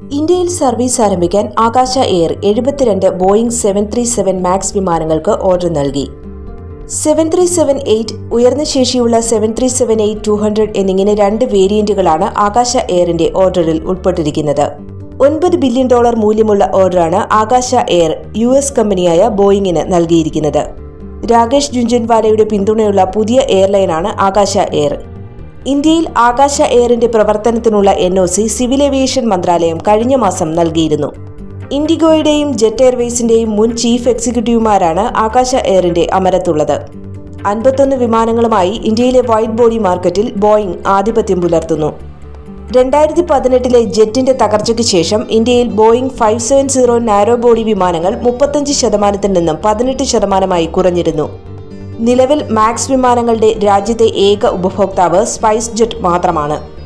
ഇന്ത്യയിൽ സർവീസ് ആരംഭിക്കാൻ ആകാശ എയർ എഴുപത്തിരണ്ട് Boeing seven three seven max വിമാനങ്ങൾക്ക് ഓർഡർ നൽകി സെവൻ ത്രീ സെവൻ എയ്റ്റ് ഉയർന്ന ശേഷിയുള്ള seven three seven eight two hundred എന്നിങ്ങനെ രണ്ട് വേരിയന്റുകളാണ് ആകാശ എയറിന്റെ ഓർഡറിൽ ഉൾപ്പെട്ടിരിക്കുന്നത് ഒൻപത് ബില്യൺ ഡോളർ മൂല്യമുള്ള ഓർഡറാണ് ആകാശ എയർ യു എസ് കമ്പനിയായ ബോയിങ്ങിന് നൽകിയിരിക്കുന്നത് രാകേഷ് ജുഞ്ചൻവാലയുടെ പിന്തുണയുള്ള പുതിയ എയർലൈനാണ് ആകാശ എയർ ഇന്ത്യയിൽ ആകാശ എയറിന്റെ പ്രവർത്തനത്തിനുള്ള N O C civil aviation മന്ത്രാലയം കഴിഞ്ഞ മാസം നൽകിയിരുന്നു ഇൻഡിഗോയുടെയും ജെറ്റ് എയർവേസിന്റെയും മുൻ ചീഫ് എക്സിക്യൂട്ടീവുമാരാണ് ആകാശ എയറിന്റെ അമരത്തുള്ളത് അൻപത്തൊന്ന് വിമാനങ്ങളുമായി ഇന്ത്യയിലെ വൈറ്റ് ബോഡി മാർക്കറ്റിൽ ബോയിംഗ് ആധിപത്യം പുലർത്തുന്നു രണ്ടായിരത്തി പതിനെട്ടിലെ ജെറ്റിന്റെ തകർച്ചയ്ക്ക് ശേഷം ഇന്ത്യയിൽ Boeing five seven zero narrow body വിമാനങ്ങൾ മുപ്പത്തഞ്ച് ശതമാനത്തിൽ നിന്നും പതിനെട്ട് ശതമാനമായി കുറഞ്ഞിരുന്നു നിലവിൽ മാക്സ് വിമാനങ്ങളുടെ രാജ്യത്തെ ഏക ഉപഭോക്താവ് സ്പൈസ് ജെറ്റ് മാത്രമാണ്